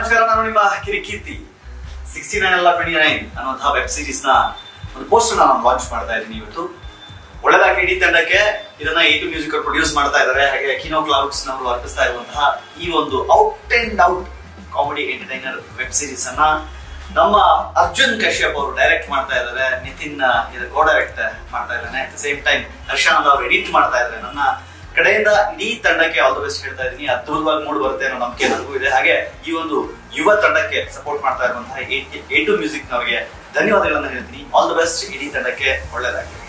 ನಮಸ್ಕಾರ ನಾನು ನಿಮ್ಮ ಕಿರಿಕೀರ್ತಿ ಸಿಕ್ಸ್ಟಿ ನೈನ್ ಅಲ್ಲ ಟ್ವೆಂಟಿ ನೈನ್ ಅನ್ನುವಂತಹ ವೆಬ್ ಸೀರೀಸ್ ನ ಒಂದು ಪೋಸ್ಟರ್ ನಾನು ಲಾಂಚ್ ಮಾಡ್ತಾ ಇದ್ದೀನಿ ಇವತ್ತು ಒಳ್ಳೆದಾಗಿ ಇಡೀ ತಂಡಕ್ಕೆ ಇದನ್ನ ಎ ಟು ಮ್ಯೂಸಿಕ್ ಪ್ರೊಡ್ಯೂಸ್ ಮಾಡ್ತಾ ಇದ್ದಾರೆ ಹಾಗೆ ಕಿನೋ ಕ್ಲೌಡ್ಸ್ ನವರು ಅರ್ಪಿಸ್ತಾ ಇರುವಂತಹ ಈ ಒಂದು out and out comedy entertainer web series ಅನ್ನ ನಮ್ಮ ಅರ್ಜುನ್ ಕಶ್ಯಪ್ ಅವರು ಡೈರೆಕ್ಟ್ ಮಾಡ್ತಾ ಇದ್ದಾರೆ ನಿತಿನ್ ಇದು ಕೋ ಡೈರೆಕ್ಟ್ ಮಾಡ್ತಾ ಇದ್ದಾನೆ at the same time Harshanand ಅವರು ಎಡಿಟ್ ಮಾಡ್ತಾ ಇದ್ದಾರೆ ನನ್ನ ಕಡೆಯಿಂದ ಇಡೀ ತಂಡಕ್ಕೆ ಆಲ್ ದ ಬೆಸ್ಟ್ ಹೇಳ್ತಾ ಇದ್ದೀನಿ ಅದ್ಭುತವಾಗಿ ಮೂಡ್ ಬರುತ್ತೆ ಅನ್ನೋ ನಂಬಿಕೆ ನನಗೂ ಇದೆ ಹಾಗೆ ಈ ಒಂದು ಯುವ ತಂಡಕ್ಕೆ ಸಪೋರ್ಟ್ ಮಾಡ್ತಾ ಇರುವಂತಹ ಎ ಟು ಮ್ಯೂಸಿಕ್ ನವರಿಗೆ ಧನ್ಯವಾದಗಳನ್ನ ಹೇಳ್ತೀನಿ ಆಲ್ ದ ಬೆಸ್ಟ್ ಇಡೀ ತಂಡಕ್ಕೆ ಒಳ್ಳೆಯದಾಗಿ